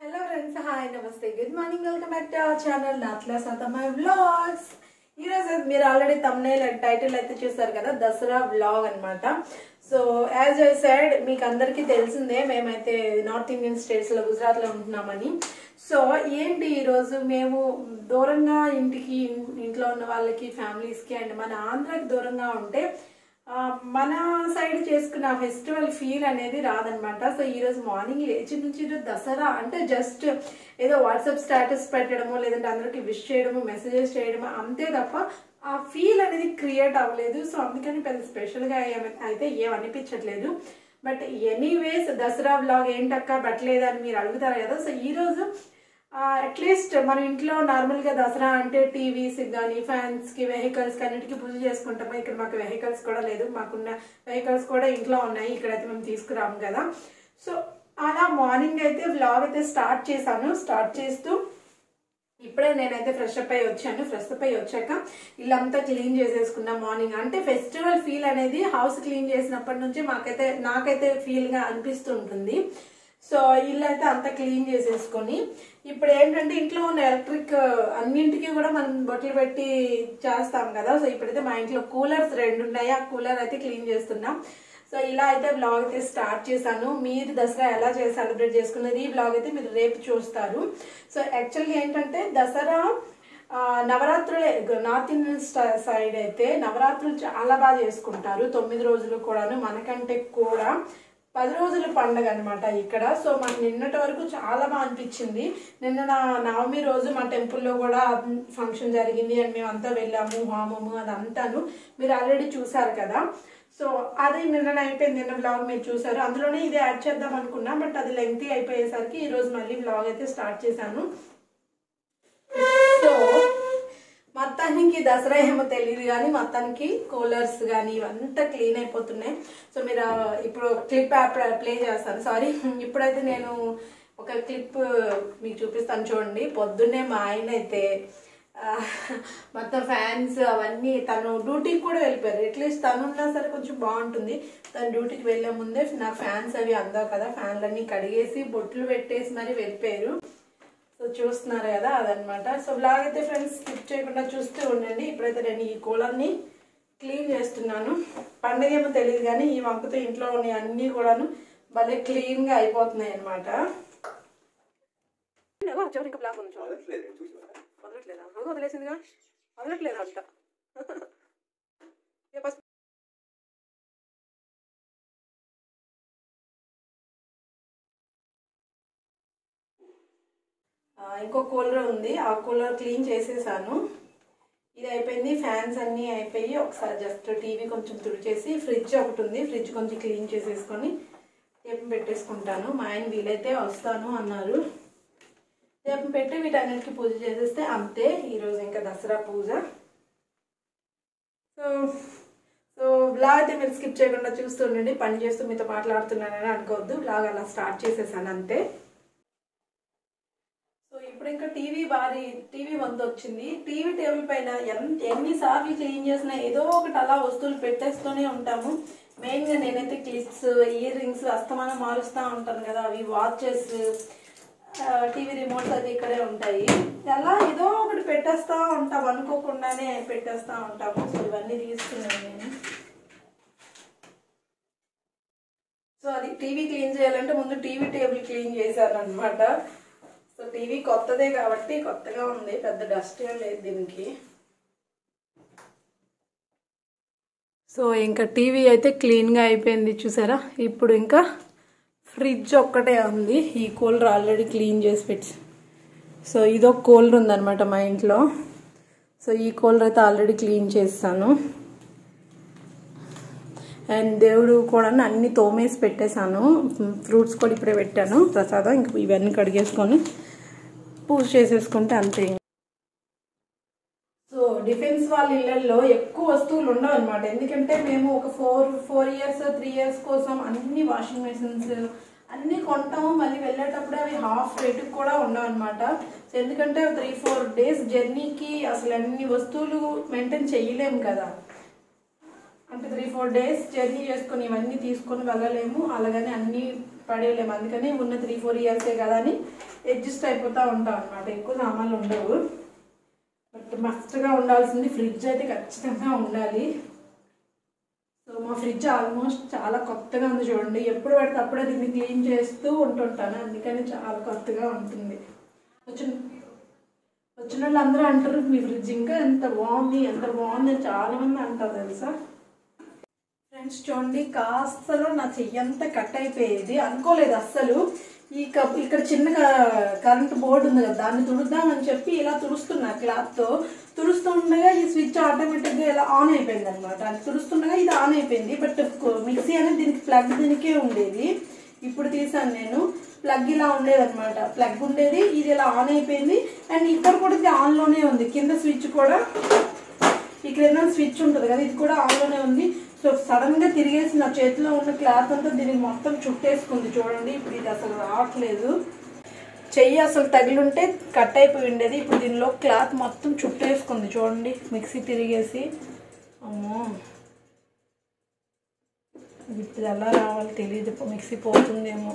hello friends hi నమస్తే good morning welcome back to our channel నాట్లా సత my vlogs ఈరోజు మీరు ఆల్రెడీ తమ్నేల్ టైటిల్ అయితే చూసారు కదా దసరా వ్లాగ్ అన్నమాట సో యాజ్ ఐ సైడ్ మీకు అందరికీ తెలిసిందే మేమైతే నార్త్ ఇండియన్ స్టేట్స్లో గుజరాత్లో ఉంటున్నామని సో ఏంటి ఈరోజు మేము దూరంగా ఇంటికి ఇంట్లో ఉన్న వాళ్ళకి ఫ్యామిలీస్కి అండ్ మన ఆంధ్రాకి దూరంగా ఉంటే ఆ, మన సైడ్ చేసుకున్న ఫెస్టివల్ ఫీల్ అనేది రాదనమాట సో ఈ రోజు మార్నింగ్ లేచి నుంచి ఈరోజు దసరా అంటే జస్ట్ ఏదో వాట్సాప్ స్టేటస్ పెట్టడమో లేదంటే అందరికి విష్ చేయడము మెసేజెస్ చేయడము అంతే తప్ప ఆ ఫీల్ అనేది క్రియేట్ అవ్వలేదు సో అందుకని పెద్ద స్పెషల్గా ఏమ- అయితే ఏం అనిపించట్లేదు బట్ ఎనీవేస్ దసరా బ్లాగ్ ఏంటక్క పెట్టలేదని మీరు అడుగుతారు కదా సో ఈ రోజు అట్లీస్ట్ మన ఇంట్లో నార్మల్గా దసరా అంటే టీవీస్ కానీ ఫ్యాన్స్ కి వెహికల్స్ కి అన్నిటికీ పూజ చేసుకుంటాము ఇక్కడ మాకు వెహికల్స్ కూడా లేదు మాకున్న వెహికల్స్ కూడా ఇంట్లో ఉన్నాయి ఇక్కడైతే మేము తీసుకురాము కదా సో అలా మార్నింగ్ అయితే వ్లాగ్ అయితే స్టార్ట్ చేశాను స్టార్ట్ చేస్తూ ఇప్పుడే నేనైతే ఫ్రెష్ అప్ అయ్యి వచ్చాను ఫ్రెష్ అప్ అయ్యి వచ్చాక ఇల్లంతా క్లీన్ చేసేసుకున్నా మార్నింగ్ అంటే ఫెస్టివల్ ఫీల్ అనేది హౌస్ క్లీన్ చేసినప్పటి నుంచి మాకైతే నాకైతే ఫీల్ గా అనిపిస్తుంటుంది సో ఇల్లు అయితే అంతా క్లీన్ చేసేసుకొని ఇప్పుడు ఏంటంటే ఇంట్లో ఉన్న ఎలక్ట్రిక్ అన్నింటికి కూడా మనం బొట్టలు పెట్టి చేస్తాం కదా సో ఇప్పుడైతే మా ఇంట్లో కూలర్స్ రెండు ఉన్నాయి ఆ కూలర్ అయితే క్లీన్ చేస్తున్నాం సో ఇలా అయితే బ్లాగ్ అయితే స్టార్ట్ చేశాను మీరు దసరా ఎలా చేసి సెలబ్రేట్ చేసుకున్నది ఈ బ్లాగ్ అయితే మీరు రేపు చూస్తారు సో యాక్చువల్గా ఏంటంటే దసరా ఆ, నవరాత్రులే నార్త్ ఇండియన్ స్ట- సైడ్ అయితే నవరాత్రులు చాలా బాగా చేసుకుంటారు తొమ్మిది రోజులు కూడాను మనకంటే కూడా పది రోజుల పండగ అనమాట ఇక్కడ సో మాకు నిన్నటి వరకు చాలా బాగా అనిపించింది నిన్న నా నవమి రోజు మా టెంపుల్లో కూడా ఫంక్షన్ జరిగింది అండ్ మేము అంతా వెళ్ళాము హోమము అదంతాను మీరు ఆల్రెడీ చూసారు కదా సో అది నిన్న అయిపోయింది నిన్న బ్లాగ్ మీరు చూసారు అందులోనే ఇది యాడ్ చేద్దాం అనుకున్నా బట్ అది లెంగ్తీ అయిపోయేసరికి ఈ రోజు మళ్ళీ బ్లాగ్ అయితే స్టార్ట్ చేశాను సో మొత్తానికి దసరా ఏమో తెలియదు కానీ మొత్తానికి కూలర్స్ కానీ ఇవంతా క్లీన్ అయిపోతున్నాయి సో మీరు ఆ, ఇప్పుడు క్లిప్ యాప్ ప్లే చేస్తాను సారీ ఇప్పుడైతే నేను ఒక క్లిప్ మీకు చూపిస్తాను చూడండి పొద్దున్నే మా ఆయన అయితే ఆ, మొత్తం ఫ్యాన్స్ అవన్నీ తను డ్యూటీకి కూడా వెళ్ళిపోయారు అట్లీస్ట్ తను ఉన్నా సరే కొంచెం బాగుంటుంది తను డ్యూటీకి వెళ్ళే ముందే నా ఫ్యాన్స్ అవి అందావు కదా ఫ్యాన్లన్నీ కడిగేసి బొట్లు పెట్టేసి మరి వెళ్ళిపోయారు సో చూస్తున్నారు కదా అదనమాట సో బ్లాగ్ అయితే ఫ్రెండ్స్ స్కిప్ చేయకుండా చూస్తూ ఉండండి ఇప్పుడైతే నేను ఈ కూలర్ని క్లీన్ చేస్తున్నాను పండగ ఏమో తెలియదు కానీ ఈ వంకతో ఇంట్లో ఉన్న అన్నీ కూడాను భలే క్లీన్గా అయిపోతున్నాయి అనమాట చివరి ఇంకా బ్లాగ్ ఉంది చూడండి వదలట్లేదా అది వదిలేసిందిగా వదలట్లేదా అంట ఏ పసుపు ఆ, ఇంకో కూలర్ ఉంది ఆ కూలర్ క్లీన్ చేసేసాను ఇది అయిపోయింది ఫ్యాన్స్ అన్నీ అయిపోయి ఒకసారి జస్ట్ టీవీ కొంచెం తుడిచేసి ఫ్రిడ్జ్ ఒకటి ఉంది ఫ్రిడ్జ్ కొంచెం క్లీన్ చేసేసుకొని దీపం పెట్టేసుకుంటాను మా ఆయన వీలైతే వస్తాను అన్నారు దీపం పెట్టి వీటన్నిటికీ పూజ చేసేస్తే అంతే ఈరోజు ఇంకా దసరా పూజ సో సో బ్లాగ్ అయితే మీరు స్కిప్ చేయకుండా చూస్తూ ఉండండి పని చేస్తూ మీతో మాట్లాడుతున్నానని అనుకోవద్దు బ్లాగ్ అలా స్టార్ట్ చేసేసాను అంతే సో ఇప్పుడు ఇంకా టీవీ భారీ టీవీ వంద వచ్చింది టీవీ టేబుల్ పైన ఎంత ఎన్నిసార్లు క్లీన్ చేసినా ఏదో ఒకటి అలా వస్తువులు పెట్టేస్తూనే ఉంటాము మెయిన్గా నేనైతే క్లిప్స్ ఇయర్ రింగ్స్ అస్తమానం మారుస్తూ ఉంటాను కదా అవి వాచెస్ టీవీ రిమోట్స్ అది ఇక్కడే ఉంటాయి అలా ఏదో ఒకటి పెట్టేస్తూ ఉంటాం అనుకోకుండానే పెట్టేస్తూ ఉంటాము సో ఇవన్నీ తీసుకున్నాను నేను సో అది టీవీ క్లీన్ చేయాలంటే ముందు టీవీ టేబుల్ క్లీన్ చేశాను అనమాట సో టీవీ కొత్తదే కాబట్టి కొత్తగా ఉంది పెద్ద డస్ట్ ఏం లేదు దీనికి సో ఇంకా టీవీ అయితే క్లీన్గా అయిపోయింది చూసారా ఇప్పుడు ఇంకా ఫ్రిడ్జ్ ఒక్కటే ఉంది ఈ కూలర్ ఆల్రెడీ క్లీన్ చేసి పెట్టి సో ఇదొక కూలర్ ఉందన్నమాట మా ఇంట్లో సో ఈ కూలర్ అయితే ఆల్రెడీ క్లీన్ చేస్తాను అండ్ దేవుడు కూడా అన్ని తోమేసి పెట్టేశాను ఫ్రూట్స్ కూడా ఇప్పుడే పెట్టాను ప్రసాదం ఇంక ఇవన్నీ కడిగేసుకొని పూజ చేసేసుకుంటే అంతే సో డిఫెన్స్ వాళ్ళ ఇళ్లలో ఎక్కువ వస్తువులు ఉండవు అనమాట ఎందుకంటే మేము ఒక four four years three years కోసం అన్ని వాషింగ్ మెషిన్స్ అన్ని కొంటాము మళ్ళీ వెళ్ళేటప్పుడు అవి హాఫ్ రేటుకి కూడా ఉండవు అనమాట సో ఎందుకంటే త్రీ ఫోర్ డేస్ జర్నీకి అసలు అన్ని వస్తువులు మెయింటైన్ చేయలేము కదా అంటే త్రీ ఫోర్ డేస్ జర్నీ చేసుకుని ఇవన్నీ తీసుకొని వెళ్ళలేము అలాగని అన్ని పడేయలేము అందుకని ఉన్న త్రీ ఫోర్ ఇయర్సే కదా అని అడ్జస్ట్ అయిపోతూ ఉంటాం అనమాట ఎక్కువ సామాన్లు ఉండవు బట్ మస్ట్గా ఉండాల్సింది ఫ్రిడ్జ్ అయితే ఖచ్చితంగా ఉండాలి సో మా ఫ్రిడ్జ్ ఆల్మోస్ట్ చాలా కొత్తగా ఉంది చూడండి ఎప్పుడు పడితే అప్పుడే దీన్ని క్లీన్ చేస్తూ ఉంటుంటాను అందుకని చాలా కొత్తగా ఉంటుంది వచ్చిన వచ్చిన వాళ్ళు అందరూ అంటారు మీ ఫ్రిడ్జ్ ఇంకా ఎంత బాగుంది ఎంత బాగుంది అని చాలా మంది అంటారు తెలుసా ఫ్రెండ్స్ చూడండి కాస్తలో నా చెయ్యంతా కట్ అయిపోయేది అనుకోలేదు అస్సలు ఈ కప్ ఇక్కడ చిన్న కరెంట్ బోర్డు ఉంది కదా దాన్ని తుడుద్దామని చెప్పి ఇలా తుడుస్తున్నా క్లాత్తో తుడుస్తుండగా ఈ స్విచ్ ఆటోమేటిక్గా ఇలా ఆన్ అయిపోయింది అనమాట అది తుడుస్తుండగా ఇది ఆన్ అయిపోయింది బట్ మిక్సీ అనేది దీనికి ప్లగ్ దీనికే ఉండేది ఇప్పుడు తీసాను నేను ప్లగ్ ఇలా ఉండేది అనమాట ప్లగ్ ఉండేది ఇది ఇలా ఆన్ అయిపోయింది అండ్ ఇక్కడ కూడా ఇది ఆన్లోనే ఉంది కింద స్విచ్ కూడా ఇక్కడ ఏదైనా స్విచ్ ఉంటుంది కదా ఇది కూడా ఆన్లోనే ఉంది సో సడన్ గా తిరిగేసి నా చేతిలో ఉన్న క్లాత్ అంతా దీనికి మొత్తం చుట్టేసుకుంది చూడండి ఇప్పుడు ఇది అసలు రావట్లేదు చెయ్యి అసలు తగిలుంటే కట్ అయిపోయి ఉండేది ఇప్పుడు దీనిలో క్లాత్ మొత్తం చుట్టేసుకుంది చూడండి మిక్సీ తిరిగేసి అమ్మో ఇది ఇప్పుడు ఎలా రావాలి తెలియదు మిక్సీ పోతుందేమో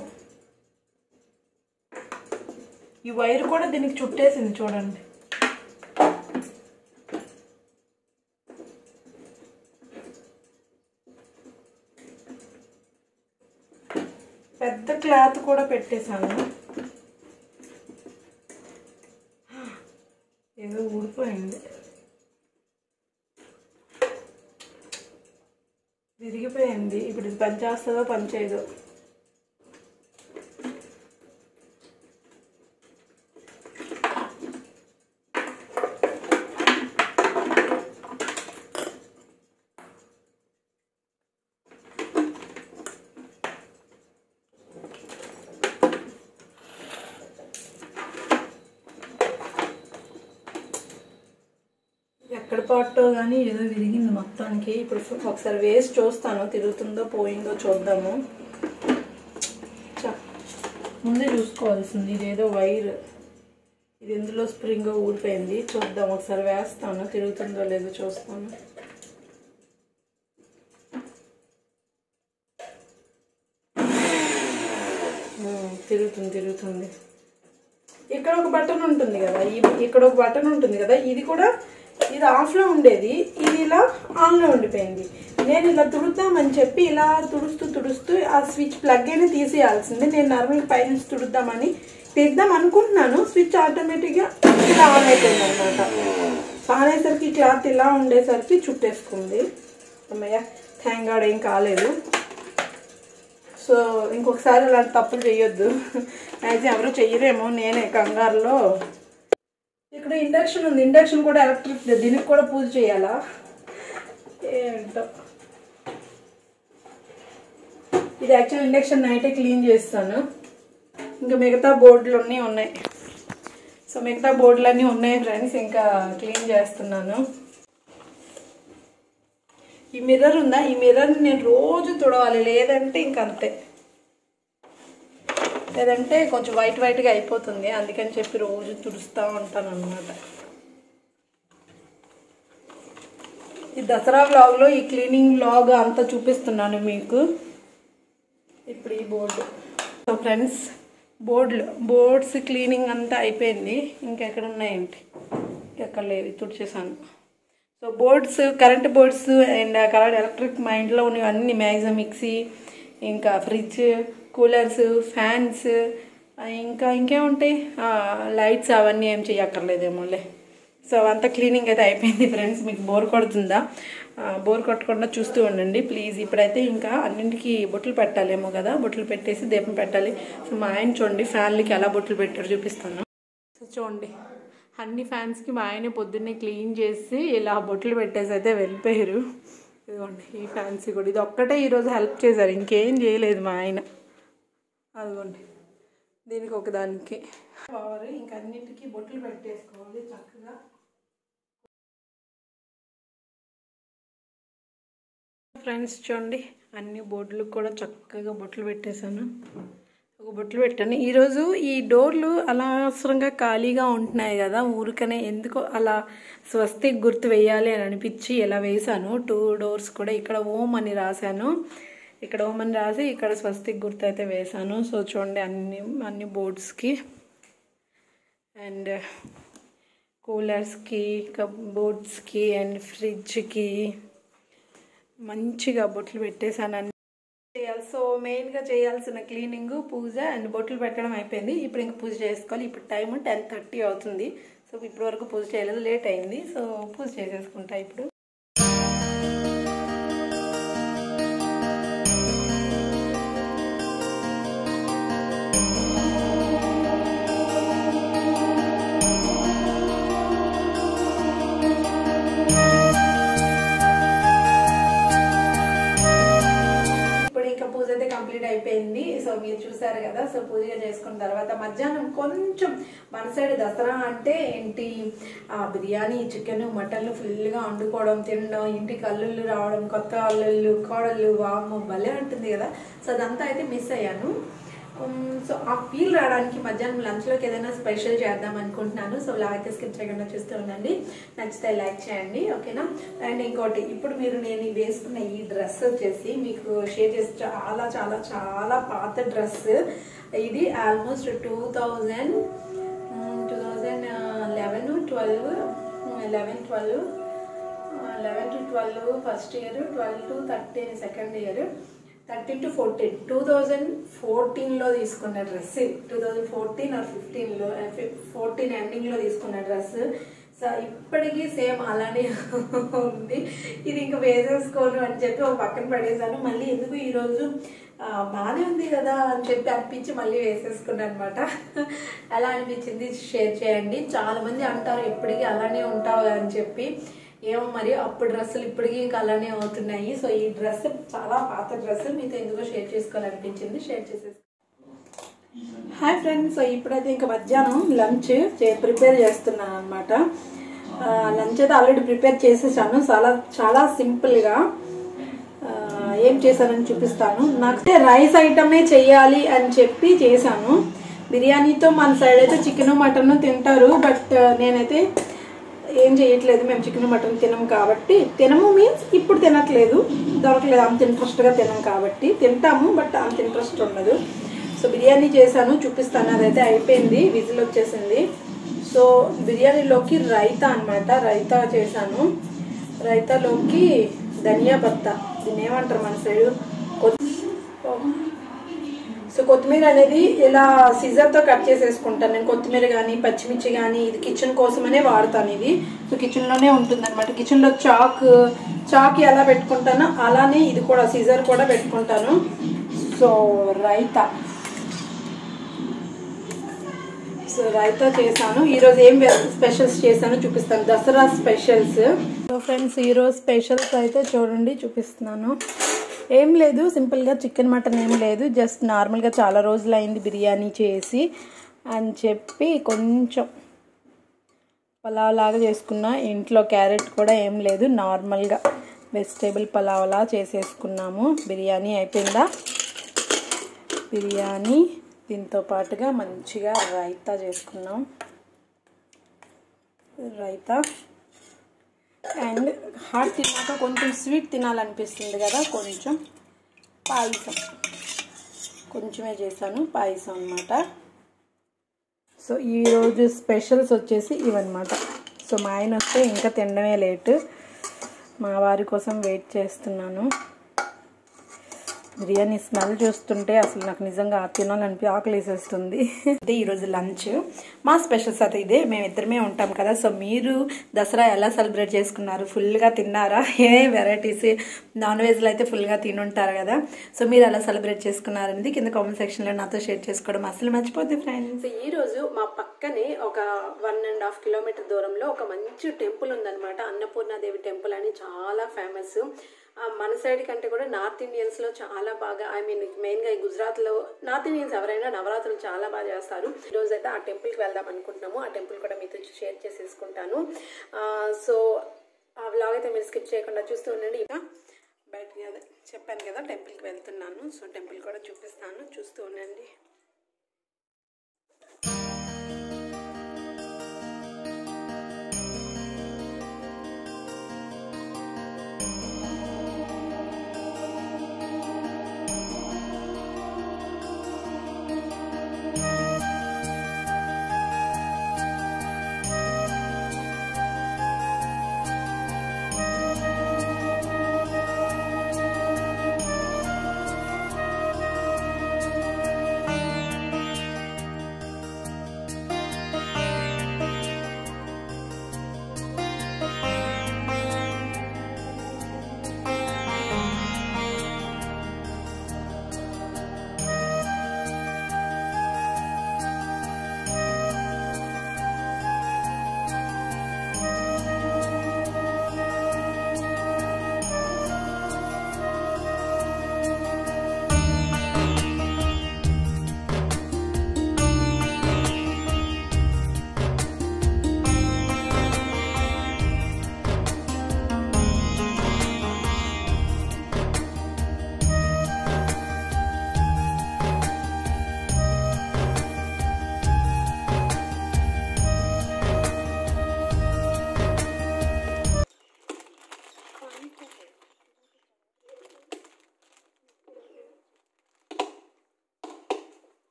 ఈ వైర్ కూడా దీనికి చుట్టేసింది చూడండి పెద్ద క్లాత్ కూడా పెట్టేశాను ఏదో ఊడిపోయింది విరిగిపోయింది ఇప్పుడు ఇది పని చేస్తుందో పని చేయదో ఎక్కడ పాటో కానీ ఏదో విరిగింది మొత్తానికి ఇప్పుడు ఒకసారి వేసి చూస్తాను తిరుగుతుందో పోయిందో చూద్దాము చ- ముందే చూసుకోవాల్సింది ఇదేదో వైర్ ఇది ఎందులో స్ప్రింగ్ ఊడిపోయింది చూద్దాం ఒకసారి వేస్తాను తిరుగుతుందో లేదో చూస్తాను ఉమ్, తిరుగుతుంది తిరుగుతుంది ఇక్కడ ఒక బటన్ ఉంటుంది కదా ఈ- ఇక్కడ ఒక బటన్ ఉంటుంది కదా ఇది కూడా ఇది ఆఫ్లో ఉండేది ఇది ఇలా ఆన్లో ఉండిపోయింది నేను ఇలా తుడుద్దామని చెప్పి ఇలా తుడుస్తూ తుడుస్తూ ఆ స్విచ్ ప్లగ్ అయినా తీసేయాల్సింది నేను నార్మల్ పైనుంచి తుడుద్దామని తీద్దాం అనుకుంటున్నాను స్విచ్ ఆటోమేటిక్గా ఇలా ఆన్ అయిపోయింది అనమాట ఆన్ అయ్యేసరికి క్లాత్ ఇలా ఉండేసరికి చుట్టేసుకుంది అమ్మయ్య థ్యాంక్ గాడ్ ఏం కాలేదు సో ఇంకొకసారి ఇలాంటి తప్పులు చేయొద్దు మ్యాక్సిమం ఎవరు చెయ్యరేమో నేనే కంగారులో ఇక్కడ ఇండక్షన్ ఉంది ఇండక్షన్ కూడా ఎలక్ట్రిక్ దీనికి కూడా పూజ చేయాలా ఏంటో ఇది యాక్చువల్ ఇండక్షన్ నైటే క్లీన్ చేస్తాను ఇంకా మిగతా బోర్డులు అన్నీ ఉన్నాయి సో మిగతా బోర్డులు అన్నీ ఉన్నాయి ఫ్రెండ్స్ ఇంకా క్లీన్ చేస్తున్నాను ఈ మిర్రర్ ఉందా ఈ మిర్రర్ని నేను రోజు తుడవాలి లేదంటే ఇంక అంతే లేదంటే కొంచెం వైట్ వైట్గా అయిపోతుంది అందుకని చెప్పి రోజు తుడుస్తూ ఉంటాను అనమాట ఈ దసరా వ్లాగ్లో ఈ క్లీనింగ్ వ్లాగ్ అంతా చూపిస్తున్నాను మీకు ఇప్పుడు ఈ బోర్డు సో ఫ్రెండ్స్ బోర్డులు బోర్డ్స్ క్లీనింగ్ అంతా అయిపోయింది ఇంకెక్కడ ఉన్నాయేంటి ఎక్కడ లేవు తుడిచేసాను so boards current boards and current electric మా ఇంట్లో ఉన్నవి అన్ని మ్యాక్సిమం మిక్సీ ఇంకా ఫ్రిడ్జ్ కూలర్స్ ఫ్యాన్స్ ఇంకా ఇంకేముంటాయి లైట్స్ అవన్నీ ఏం చేయక్కర్లేదేమోలే సో అవంతా క్లీనింగ్ అయితే అయిపోయింది ఫ్రెండ్స్ మీకు బోర్ కొడుతుందా బోర్ కొట్టకుండా చూస్తూ ఉండండి ప్లీజ్ ఇప్పుడైతే ఇంకా అన్నింటికి బొట్లు పెట్టాలేమో కదా బొట్లు పెట్టేసి దీపం పెట్టాలి సో మా ఆయన చూడండి ఫ్యాన్లకి ఎలా బొట్లు పెట్టారు చూపిస్తాను సో చూడండి అన్ని ఫ్యాన్స్కి మా ఆయన పొద్దున్నే క్లీన్ చేసి ఇలా బొట్లు పెట్టేసి అయితే వెళ్ళిపోయారు ఇదిగోండి ఈ ఫ్యాన్స్ కూడా ఇది ఒక్కటే ఈరోజు హెల్ప్ చేశారు ఇంకేం చేయలేదు మా ఆయన అదిగోండి దీనికి ఒకదానికి పవర్ ఇంకా అన్నిటికీ బొట్లు పెట్టేసుకోవాలి చక్కగా ఫ్రెండ్స్ చూడండి అన్ని బోర్డులు కూడా చక్కగా బొట్లు పెట్టేశాను ఒక బొట్లు పెట్టాను ఈరోజు ఈ డోర్లు అనవసరంగా ఖాళీగా ఉంటున్నాయి కదా ఊరికనే ఎందుకో అలా స్వస్తిక్ గుర్తు వేయాలి అని అనిపించి ఇలా వేశాను టూ డోర్స్ కూడా ఇక్కడ ఓం అని రాశాను ఇక్కడ ఓమన్ రాసి ఇక్కడ స్వస్తిక్ గుర్తు అయితే వేశాను సో చూడండి అన్ని అన్ని బోర్డ్స్కి అండ్ కూలర్స్కి కబోర్డ్స్కి అండ్ ఫ్రిడ్జ్కి మంచిగా బొట్లు పెట్టేశాను అన్ని చేయాలి సో మెయిన్గా చేయాల్సిన క్లీనింగ్ పూజ అండ్ బొట్లు పెట్టడం అయిపోయింది ఇప్పుడు ఇంక పూజ చేసుకోవాలి ఇప్పుడు టైం టెన్ థర్టీ అవుతుంది సో ఇప్పటి వరకు పూజ చేయలేదు లేట్ అయింది సో పూజ చేసేసుకుంటా ఇప్పుడు ఇప్పుడు ఇంకా పూజ అయితే కంప్లీట్ అయిపోయింది సో మీరు చూసారు కదా సో పూజ చేసుకున్న తర్వాత మధ్యాహ్నం కొంచెం మన సైడ్ దసరా అంటే ఏంటి ఆ బిర్యానీ చికెన్ మటన్లు ఫుల్గా వండుకోవడం తినడం ఇంటికి అల్లుళ్ళు రావడం కొత్త అల్లుళ్ళు కోడళ్ళు వాము భలే ఉంటుంది కదా సో అదంతా అయితే మిస్ అయ్యాను సో ఆ ఫీల్ రావడానికి మధ్యాహ్నం లంచ్లోకి ఏదైనా స్పెషల్ చేద్దాం అనుకుంటున్నాను సో ఇలా అయితే స్కిప్ చేయకుండా చూస్తూ ఉండండి నచ్చితే లైక్ చేయండి ఓకేనా అండ్ ఇంకోటి ఇప్పుడు మీరు నేను ఈ వేసుకున్న ఈ డ్రెస్ వచ్చేసి మీకు షేర్ చేసి చాలా చాలా చాలా పాత డ్రెస్ ఇది almost two thousand two thousand eleven twelve eleven twelve eleven to twelve first year twelve to thirteen second year thirteen to fourteen two thousand ఫోర్టీన్లో తీసుకున్న dress two thousand fourteen or ఫిఫ్టీన్లో fourteen ఎండింగ్లో తీసుకున్న dress so ఇప్పటికీ same అలానే ఉంది ఇది ఇంకా వేసేసుకోను అని చెప్పి ఒక పక్కన పడేసాను మళ్ళీ ఎందుకు ఈరోజు ఆ, బాగానే ఉంది కదా అని చెప్పి అనిపించి మళ్ళీ వేసేసుకున్నాను అనమాట ఎలా అనిపించింది షేర్ చేయండి చాలా మంది అంటారు ఎప్పటికీ అలానే ఉంటావు అని చెప్పి ఏమో మరి అప్పుడు డ్రెస్సులు ఇప్పటికీ ఇంకా అలానే అవుతున్నాయి సో ఈ డ్రెస్ చాలా పాత డ్రెస్ మీతో ఎందుకో షేర్ చేసుకోవాలనిపించింది షేర్ చేసేసి హాయ్ ఫ్రెండ్స్ సో ఇప్పుడైతే ఇంకా మధ్యాహ్నం లంచ్ ప్రిపేర్ చేస్తున్నాను అనమాట లంచ్ అయితే ఆల్రెడీ ప్రిపేర్ చేసేసాను చాలా చాలా సింపుల్గా ఆ, ఏం చేశానని చూపిస్తాను నాకు రైస్ ఐటమే చెయ్యాలి అని చెప్పి చేశాను బిర్యానీతో మన సైడ్ అయితే చికెన్ మటన్ తింటారు బట్ నేనైతే ఏం చేయట్లేదు మేము చికెన్ మటన్ తినం కాబట్టి తినము మీన్స్ ఇప్పుడు తినట్లేదు దొరకలేదు అంత ఇంట్రెస్ట్గా తినం కాబట్టి తింటాము బట్ అంత ఇంట్రెస్ట్ ఉండదు సో బిర్యానీ చేశాను చూపిస్తాను అదైతే అయిపోయింది విజిల్ వచ్చేసింది సో బిర్యానీలోకి రైతా అన్నమాట రైతా చేశాను రైతాలోకి ధనియా పత్తా దీన్ని ఏమంటారు మన సైడు సో కొత్తిమీర అనేది ఇలా సిజర్తో కట్ చేసేసుకుంటాను నేను కొత్తిమీర కానీ పచ్చిమిర్చి కానీ ఇది కిచెన్ కోసమనే వాడతాను ఇది సో కిచెన్లోనే ఉంటుంది అనమాట కిచెన్లో చాక్ చాక్ ఎలా పెట్టుకుంటానో అలానే ఇది కూడా సిజర్ కూడా పెట్టుకుంటాను సో రైతా సో రైతా చేశాను ఈరోజు ఏం స్పెషల్స్ చేశానో చూపిస్తాను దసరా స్పెషల్స్ సో ఫ్రెండ్స్ ఈరోజు స్పెషల్స్ అయితే చూడండి చూపిస్తున్నాను ఏం లేదు సింపుల్గా చికెన్ మటన్ ఏం లేదు జస్ట్ నార్మల్గా చాలా రోజులు అయింది బిర్యానీ చేసి అని చెప్పి కొంచెం పలావ్ లాగా చేసుకున్న ఇంట్లో క్యారెట్ కూడా ఏం లేదు నార్మల్గా వెజిటేబుల్ పలావ్లా చేసేసుకున్నాము బిర్యానీ అయిపోయిందా బిర్యానీ దీంతో పాటుగా మంచిగా రైతా చేసుకున్నాం రైతా అండ్ హాట్ తిన్నాక కొంచెం స్వీట్ తినాలనిపిస్తుంది కదా కొంచెం పాయసం కొంచెమే చేశాను పాయసం అనమాట సో ఈరోజు స్పెషల్స్ వచ్చేసి ఇవన్నమాట సో మా ఆయన వస్తే ఇంకా తినడమే లేటు మా వారి కోసం వెయిట్ చేస్తున్నాను బిర్యానీ స్మెల్ చూస్తుంటే అసలు నాకు నిజంగా తినాలనిపి ఆకలి వేసేస్తుంది అదే ఈరోజు లంచ్ మా స్పెషల్స్ అయితే ఇదే మేము ఇద్దరమే ఉంటాం కదా సో మీరు దసరా ఎలా సెలబ్రేట్ చేసుకున్నారు ఫుల్గా తిన్నారా ఏ వెరైటీస్ నాన్ వెజ్లో అయితే ఫుల్గా తినుంటారు కదా సో మీరు ఎలా సెలబ్రేట్ చేసుకున్నారనేది కింద కామెంట్ సెక్షన్లో నాతో షేర్ చేసుకోవడం అసలు మర్చిపోతే ఫ్రెండ్స్ ఈ రోజు మా పక్కనే ఒక వన్ అండ్ హాఫ్ కిలోమీటర్ దూరంలో ఒక మంచి టెంపుల్ ఉందన్నమాట అన్నపూర్ణాదేవి టెంపుల్ అని చాలా ఫేమస్ ఆ, మన సైడ్ కంటే కూడా నార్త్ ఇండియన్స్ లో చాలా బాగా ఐ మీన్ మెయిన్ గా ఈ గుజరాత్ లో నార్త్ ఇండియన్స్ ఎవరైనా నవరాత్రులు చాలా బాగా చేస్తారు ఈ రోజు అయితే ఆ టెంపుల్ కి వెళ్దాం అనుకుంటున్నాము ఆ టెంపుల్ కూడా మీతో షేర్ చేసేసుకుంటాను ఆ, సో ఆ వ్లాగ్ అయితే మీరు స్కిప్ చేయకుండా చూస్తూ ఉండండి ఇక బయటకి అదే చెప్పాను కదా టెంపుల్కి వెళ్తున్నాను సో టెంపుల్ కూడా చూపిస్తాను చూస్తూ ఉండండి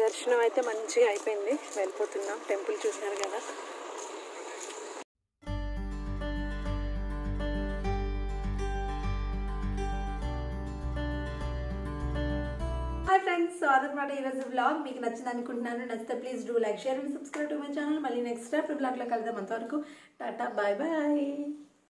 దర్శనం అయితే మంచిగా అయిపోయింది వెళ్ళిపోతున్నాం టెంపుల్ చూసినారు కదా హాయ్ ఫ్రెండ్స్ సో అదనమాట ఈరోజు బ్లాగ్ మీకు నచ్చింది అనుకుంటున్నాను నచ్చితే please do like share and subscribe to my channel మళ్ళీ నెక్స్ట్ బ్లాగ్లో కలుద్దాం అంతవరకు టాటా బాయ్ బాయ్